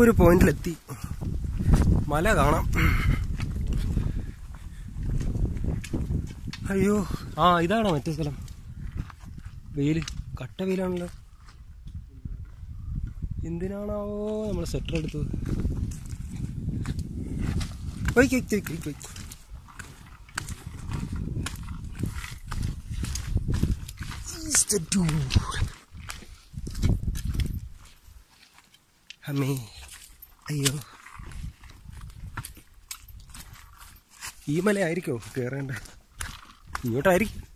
ഒരു പോയിന്റിലെത്തി മല കാണാം അയ്യോ ആ ഇതാണോ മറ്റേ സ്ഥലം വെയില് കട്ട വെയിലാണല്ലോ എന്തിനാണാവോ നമ്മൾ സ്വെറ്റർ എടുത്തത് ഒയ്ക്ക് ഒയ്ക്ക് ഒയ്ക്ക് ഒയ്ക്ക് ഒയ്ക്ക്. Is the dude. അമ്മേ അയ്യോ ഈ മല ആയിരിക്കോ കയറേണ്ട ഇങ്ങോട്ടായിരിക്കും